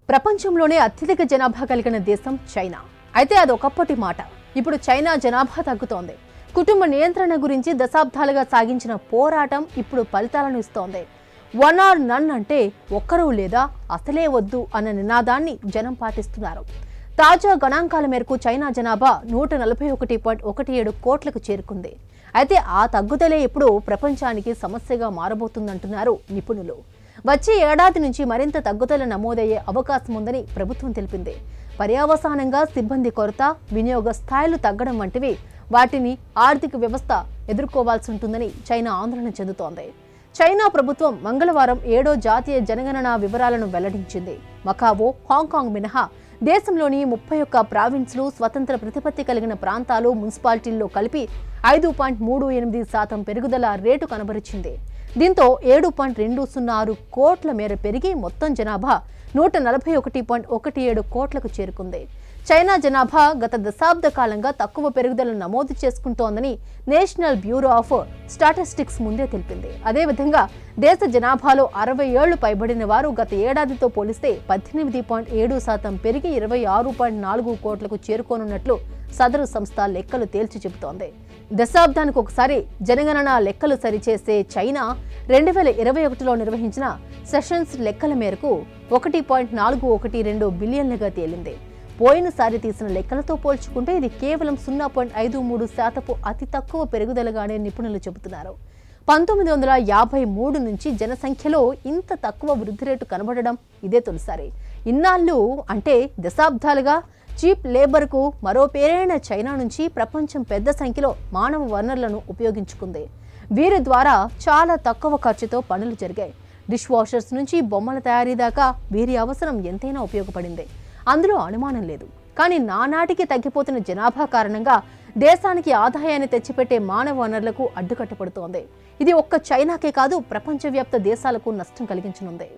ప్రపంచంలోనే అత్యధిక జనాభా కలిగిన దేశం చైనా అయితే అది ఒకప్పటి మాట ఇప్పుడు చైనా జనాభా తగ్గుతోంది కుటుంబ నియంత్రణ గురించి దశాబ్దాలుగా సాగించిన పోరాటం ఇప్పుడు ఫలితాలను ఇస్తోంది వన్ ఆర్ నన్ అంటే ఒక్కరూ లేదా అసలే వద్దు అన్న నినాదాన్ని జనం పాటిస్తున్నారు తాజా గణాంకాల మేరకు చైనా జనాభా నూట నలభై ఒకటి పాయింట్ ఒకటి ఏడు కోట్లకు చేరుకుంది అయితే ఆ తగ్గుదలే ఇప్పుడు ప్రపంచానికి సమస్యగా మారబోతుందంటున్నారు నిపుణులు వచ్చే ఏడాది నుంచి మరింత తగ్గుదల నమోదయ్యే అవకాశం ఉందని ప్రభుత్వం తెలిపింది పర్యావసానంగా సిబ్బంది కొరత వినియోగ స్థాయిలు తగ్గడం వంటివి వాటిని ఆర్థిక వ్యవస్థ ఎదుర్కోవాల్సి ఉంటుందని చైనా ఆందోళన చెందుతోంది చైనా ప్రభుత్వం మంగళవారం ఏడో జాతీయ జనగణన వివరాలను వెల్లడించింది మకావో హాంకాంగ్ మినహా దేశంలోని ముప్పై ఒక్క ప్రావిన్స్లు స్వతంత్ర ప్రతిపత్తి కలిగిన ప్రాంతాలు మున్సిపాలిటీల్లో కలిపి ఐదు పాయింట్ మూడు ఎనిమిది శాతం పెరుగుదల రేటు కనబరిచింది దీంతో ఏడు పాయింట్ రెండు సున్నా ఆరు కోట్ల మేర పెరిగి మొత్తం జనాభా నూట నలభై ఒకటి పాయింట్ ఒకటి ఏడు కోట్లకు చేరుకుంది చైనా జనాభా గత దశాబ్ద కాలంగా తక్కువ పెరుగుదల నమోదు చేసుకుంటోందని నేషనల్ బ్యూరో ఆఫ్ స్టాటిస్టిక్స్ ముందే తెలిపింది అదేవిధంగా దేశ జనాభాలో అరవై ఏళ్లు పైబడిన వారు గత ఏడాదితో పోలిస్తే పద్దెనిమిది పాయింట్ ఏడు శాతం పెరిగి ఇరవై ఆరు పాయింట్ నాలుగు కోట్లకు చేరుకోనున్నట్లు సదరు సంస్థ లెక్కలు తేల్చి చెబుతోంది దశాబ్దానికి ఒకసారి జనగణన లెక్కలు సరిచేసే చైనా రెండు వేల ఇరవై ఒకటిలో నిర్వహించిన సెషన్స్ లెక్కల మేరకు ఒకటి పాయింట్ నాలుగు ఒకటి రెండు బిలియన్లుగా తేలింది పోయినసారి తీసిన లెక్కలతో పోల్చుకుంటే ఇది కేవలం సున్నా పాయింట్ ఐదు మూడు శాతపు అతి తక్కువ పెరుగుదలగానే నిపుణులు చెబుతున్నారు పంతొమ్మిది వందల యాభై మూడు నుంచి జనసంఖ్యలో ఇంత తక్కువ వృద్ధి రేటు కనబడడం ఇదే తొలిసారి ఇన్నాళ్ళు అంటే దశాబ్దాలుగా చీప్ లేబర్కు మరో పేరైన చైనా నుంచి ప్రపంచం పెద్ద సంఖ్యలో మానవ వనరులను ఉపయోగించుకుంది వీరి ద్వారా చాలా తక్కువ ఖర్చుతో పనులు జరిగాయి డిష్ వాషర్స్ నుంచి బొమ్మల తయారీ దాకా వీరి అవసరం ఎంతైనా ఉపయోగపడింది అందులో అనుమానం లేదు కానీ నానాటికి తగ్గిపోతున్న జనాభా కారణంగా దేశానికి ఆదాయాన్ని తెచ్చిపెట్టే మానవ వనరులకు అడ్డుకట్టపడుతోంది ఇది ఒక్క చైనాకే కాదు ప్రపంచవ్యాప్త దేశాలకు నష్టం కలిగించనుంది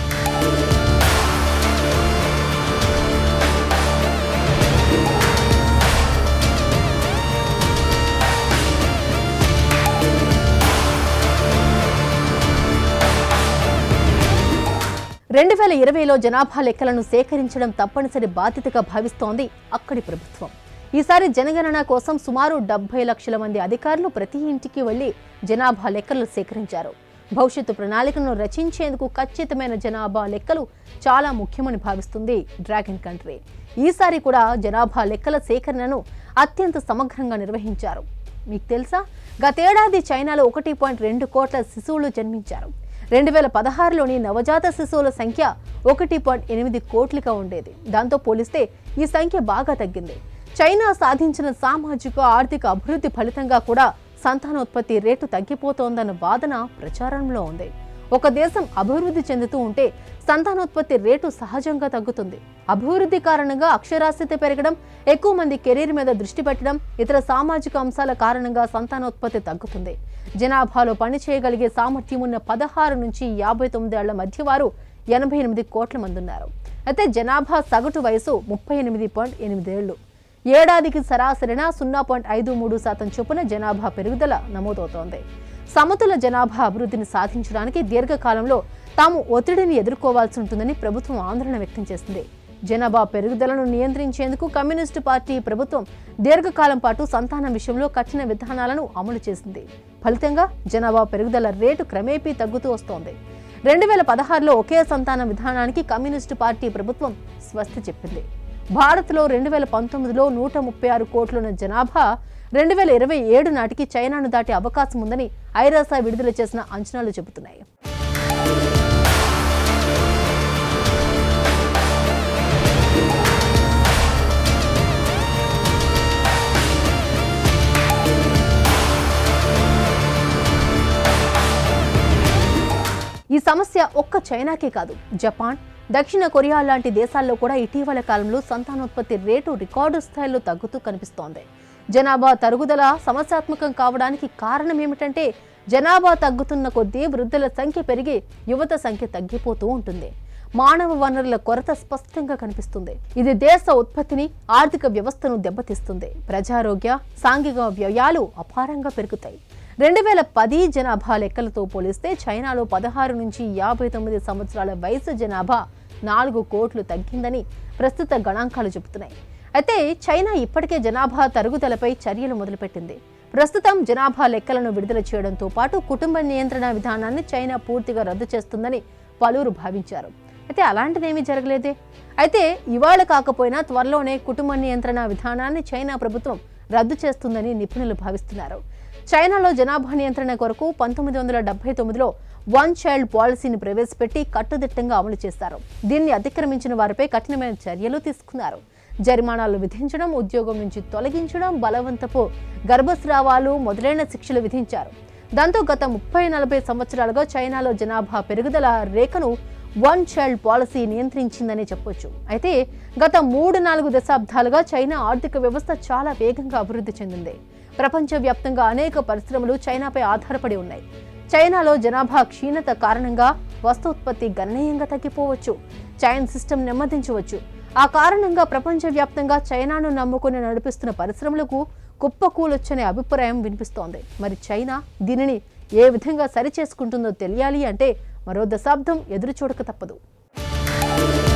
రెండు వేల ఇరవైలో జనాభా లెక్కలను సేకరించడం తప్పనిసరి బాధ్యతగా భావిస్తోంది అక్కడి ప్రభుత్వం ఈసారి జనగణన కోసం సుమారు డెబ్బై లక్షల మంది అధికారులు ప్రతి ఇంటికి వెళ్లి జనాభా లెక్కలు సేకరించారు భవిష్యత్తు ప్రణాళికను రచించేందుకు ఖచ్చితమైన జనాభా లెక్కలు చాలా ముఖ్యమని భావిస్తుంది డ్రాగన్ కంట్రీ ఈసారి కూడా జనాభా లెక్కల సేకరణను అత్యంత సమగ్రంగా నిర్వహించారు మీకు తెలుసా గతేడాది చైనాలో ఒకటి పాయింట్ రెండు కోట్ల శిశువులు జన్మించారు రెండు వేల పదహారులోని నవజాత శిశువుల సంఖ్య ఒకటి పాయింట్ ఎనిమిది కోట్లుగా ఉండేది దాంతో పోలిస్తే ఈ సంఖ్య బాగా తగ్గింది చైనా సాధించిన సామాజిక ఆర్థిక అభివృద్ధి ఫలితంగా కూడా సంతానోత్పత్తి రేటు తగ్గిపోతోందన్న వాదన ప్రచారంలో ఉంది ఒక దేశం అభివృద్ధి చెందుతూ ఉంటే సంతానోత్పత్తి రేటు సహజంగా తగ్గుతుంది అభివృద్ధి కారణంగా అక్షరాస్యత పెరగడం ఎక్కువ మంది కెరీర్ మీద దృష్టి పెట్టడం ఇతర సామాజిక అంశాల కారణంగా సంతానోత్పత్తి తగ్గుతుంది జనాభాలో పని చేయగలిగే సామర్థ్యం ఉన్న పదహారు నుంచి యాభై తొమ్మిదేళ్ల మధ్య వారు ఎనభై ఎనిమిది కోట్ల మంది ఉన్నారు అయితే జనాభా సగటు వయసు ముప్పై ఎనిమిది పాయింట్ ఎనిమిదేళ్లు ఏడాదికి సరాసరిన సున్నా పాయింట్ ఐదు మూడు శాతం చొప్పున జనాభా పెరుగుదల నమోదవుతోంది సమతుల జనాభా అభివృద్ధిని సాధించడానికి దీర్ఘకాలంలో తాము ఒత్తిడిని ఎదుర్కోవాల్సి ఉంటుందని ప్రభుత్వం ఆందోళన వ్యక్తం చేసింది జనాభా పెరుగుదలను నియంత్రించేందుకు కమ్యూనిస్టు పార్టీ ప్రభుత్వం దీర్ఘకాలం పాటు సంతానం విషయంలో కఠిన విధానాలను అమలు చేసింది ఫలితంగా జనాభా పెరుగుదల రేటు క్రమేపీ తగ్గుతూ వస్తోంది రెండు వేల పదహారులో ఒకే సంతాన విధానానికి కమ్యూనిస్టు పార్టీ ప్రభుత్వం స్వస్తి చెప్పింది భారత్లో రెండు వేల పంతొమ్మిదిలో నూట ముప్పై ఆరు కోట్లున్న జనాభా రెండు వేల ఇరవై ఏడు నాటికి చైనాను దాటే అవకాశం ఉందని ఐరాసా విడుదల చేసిన అంచనాలు చెబుతున్నాయి ఈ సమస్య ఒక్క చైనాకే కాదు జపాన్ దక్షిణ కొరియా లాంటి దేశాల్లో కూడా ఇటీవల కాలంలో సంతానోత్పత్తి రేటు రికార్డు స్థాయిలో తగ్గుతూ కనిపిస్తోంది జనాభా తరుగుదల సమస్యాత్మకం కావడానికి కారణం ఏమిటంటే జనాభా తగ్గుతున్న కొద్దీ వృద్ధుల సంఖ్య పెరిగి యువత సంఖ్య తగ్గిపోతూ ఉంటుంది మానవ వనరుల కొరత స్పష్టంగా కనిపిస్తుంది ఇది దేశ ఉత్పత్తిని ఆర్థిక వ్యవస్థను దెబ్బతీస్తుంది ప్రజారోగ్య సాంఘిక వ్యయాలు అపారంగా పెరుగుతాయి రెండు వేల పది జనాభా లెక్కలతో పోలిస్తే చైనాలో పదహారు నుంచి యాభై తొమ్మిది సంవత్సరాల వయసు జనాభా నాలుగు కోట్లు తగ్గిందని ప్రస్తుత గణాంకాలు చెబుతున్నాయి అయితే చైనా ఇప్పటికే జనాభా తరుగుదలపై చర్యలు మొదలుపెట్టింది ప్రస్తుతం జనాభా లెక్కలను విడుదల చేయడంతో పాటు కుటుంబ నియంత్రణ విధానాన్ని చైనా పూర్తిగా రద్దు చేస్తుందని పలువురు భావించారు అయితే అలాంటిదేమీ జరగలేదే అయితే ఇవాళ కాకపోయినా త్వరలోనే కుటుంబ నియంత్రణ విధానాన్ని చైనా ప్రభుత్వం రద్దు చేస్తుందని నిపుణులు భావిస్తున్నారు చైనాలో జనాభా నియంత్రణ కొరకు పంతొమ్మిది వందల డెబ్బై తొమ్మిదిలో వన్ చైల్డ్ పాలసీని ప్రవేశపెట్టి కట్టుదిట్టంగా అమలు చేశారు దీన్ని అతిక్రమించిన వారిపై కఠినమైన చర్యలు తీసుకున్నారు జరిమానాలు విధించడం ఉద్యోగం నుంచి తొలగించడం బలవంతపు గర్భస్రావాలు మొదలైన శిక్షలు విధించారు దాంతో గత ముప్పై నలభై సంవత్సరాలుగా చైనాలో జనాభా పెరుగుదల రేఖను వన్ చైల్డ్ పాలసీ నియంత్రించిందని చెప్పొచ్చు అయితే గత మూడు నాలుగు దశాబ్దాలుగా చైనా ఆర్థిక వ్యవస్థ చాలా వేగంగా అభివృద్ధి చెందింది ప్రపంచవ్యాప్తంగా అనేక పరిశ్రమలు చైనాపై ఆధారపడి ఉన్నాయి చైనాలో జనాభా క్షీణత కారణంగా వస్తోత్పత్తి గణనీయంగా తగ్గిపోవచ్చు చైన్ సిస్టమ్ నెమ్మదించవచ్చు ఆ కారణంగా ప్రపంచవ్యాప్తంగా చైనాను నమ్ముకుని నడిపిస్తున్న పరిశ్రమలకు కుప్పకూలొచ్చనే అభిప్రాయం వినిపిస్తోంది మరి చైనా దీనిని ఏ విధంగా సరిచేసుకుంటుందో తెలియాలి అంటే మరో దశాబ్దం ఎదురు చూడక తప్పదు